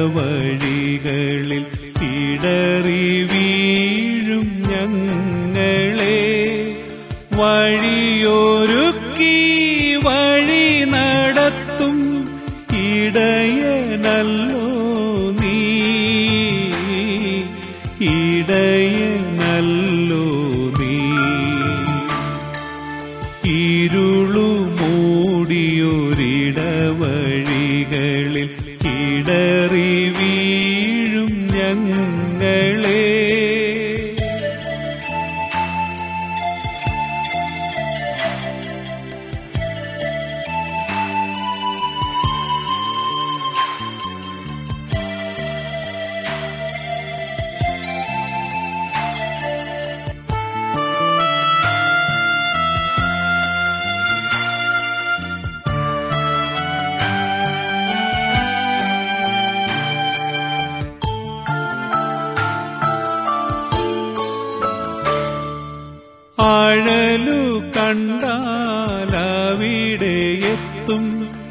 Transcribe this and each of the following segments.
ഇടവഴികളിൽ ഇടറി വീഴും ഞങ്ങളെ വഴിയൊരുക്കി വഴി നടത്തും ഇടയനല്ലോ നീ ഇടയനല്ലോ നീ ഇരുളു മൂടിയൊരിടവഴികളിൽ ഇടറി വീഴും ഞങ്ങളെ ആഴലു കണ്ടാലവിടെ എത്തും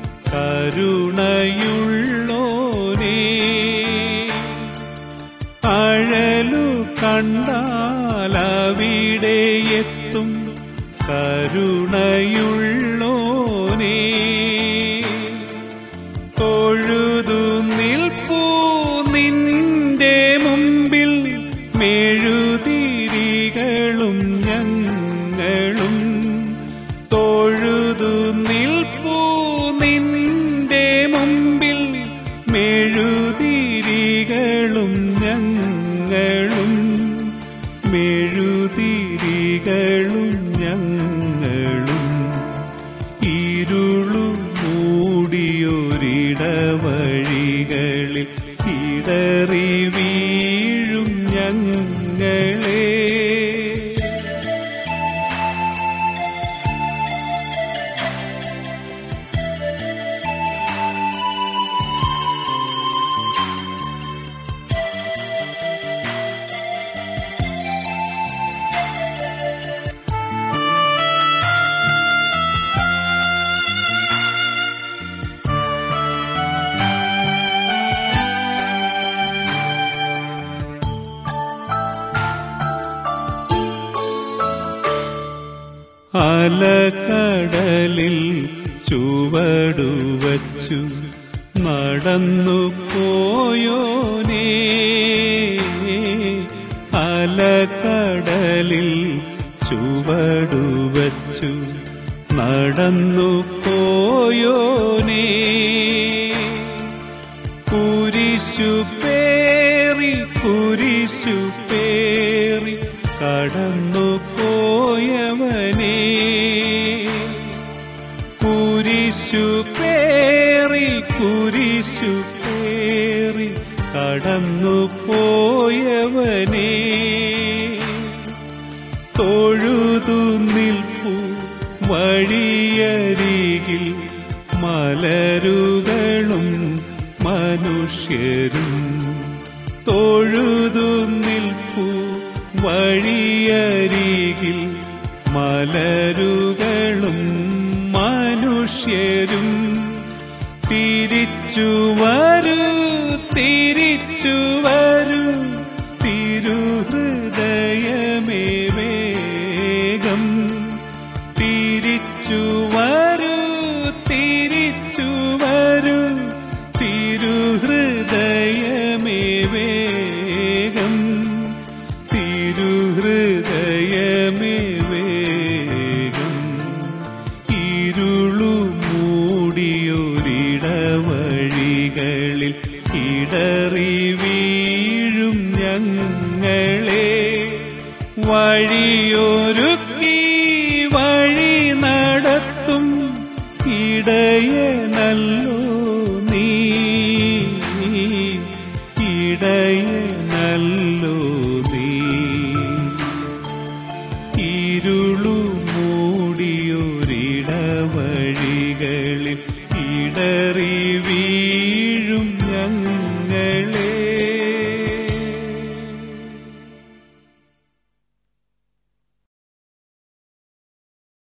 കരുണയുള്ളോനേ ആഴലു കണ്ടാലവിടെ എത്തും കരുണയുള്ളോനേ തൊഴുതു നിൽപ്പൂ നിന്റെ മുമ്പിൽ മെഴുതിരികളും ഞങ്ങളും തൊഴുതു നിൽപ്പൂ നിന്റെ മുമ്പിൽ മെഴുതിരികളും ഞങ്ങളും മെഴുതിരികളും ഞങ്ങളും ഇരുളു മൂടിയൊരിടവഴികളിൽ ഇടറി വീഴും ഞങ്ങളെ അലകടലിൽ ചുവടുവച്ചു നടന്നു പോയോനേ അലകടലിൽ ചുവടുവച്ചു നടന്നു പോയോനേ കുരിശു പേറി കുരിശു പേറി കടന്നു പോയവനേ കുരിശു പേറി കുരിശു പേറി കടന്നു പോയവനേ തൊഴുതു നിൽപ്പു വഴിയരികിൽ മലരുകളും മനുഷ്യരും തൊഴുതു നിൽപ്പു വഴിയരികിൽ മലരുകളും മനുഷ്യരും തിരിച്ചു വരൂ തിരിച്ചു വരൂ തിരുഹൃദയമേ വേഗം തിരിച്ചു വരൂ തിരിച്ചു വരൂ തിരുഹൃദയമേ വേഗം തിരുഹൃദയമേ വേഗം ഇരുളു മൂടിയൊരിടവഴികളിൽ ഇടറി വീഴും ഞങ്ങളെ വഴിയൊരുക്കി വഴി നടത്തും ഇടയനല്ലോ നീ ഇടയനല്ലോ നീ ഇരുളു മൂടിയൊരിടവഴികളിൽ ഇടറി വീ